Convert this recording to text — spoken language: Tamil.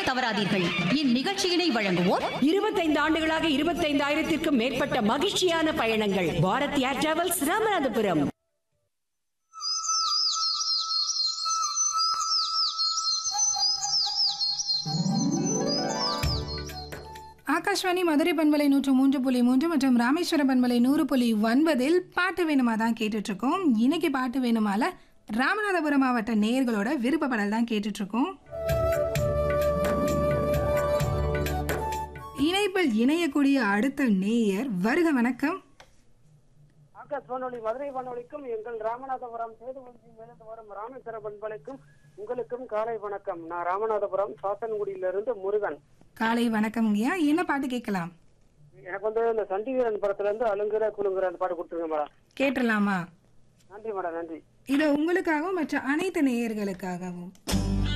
தவறாதீர்கள் இந்நிகழ்ச்சியினை வழங்குவோர் இருபத்தைந்து ஆண்டுகளாக இருபத்தைந்தாயிரத்திற்கும் மேற்பட்ட மகிழ்ச்சியான பயணங்கள் பாரத் ஏர் டிராவல்ஸ் ராமநாதபுரம் ஆகாஷ்வாணி மதுரை பண்பலை நூற்று மூன்று புள்ளி மூன்று மற்றும் ராமேஸ்வர பண்பலை நூறு புள்ளி ஒன்பதில் பாட்டு வேணுமா தான் கேட்டுட்டு இருக்கோம் இன்னைக்கு பாட்டு வேணுமால ராமநாதபுரம் மாவட்ட நேயர்களோட விருப்பப்படல் தான் கேட்டுட்டு இருக்கோம் இணைப்பில் இணையக்கூடிய அடுத்த நேயர் வருக வணக்கம் ஆகாஷ் வானொலி மதுரை வானொலிக்கும் எங்கள் ராமநாதபுரம் சேதுபதியிலிருந்து வரும் ராமேஸ்வர பண்பலைக்கும் உங்களுக்கும் காலை வணக்கம் நான் ராமநாதபுரம் சாத்தன்குடியிலிருந்து முருகன் காலை வணக்கம் ஐயா என்ன பாட்டு கேட்கலாம் எனக்கு வந்து இந்த சண்டி வீரன் படத்துல இருந்து அழுங்குற குழுங்குற அந்த பாட்டு கொடுத்துருங்க மேடம் கேட்டுடலாமா நன்றி மேடம் நன்றி இது உங்களுக்காகவும் மற்ற அனைத்து நேயர்களுக்காகவும்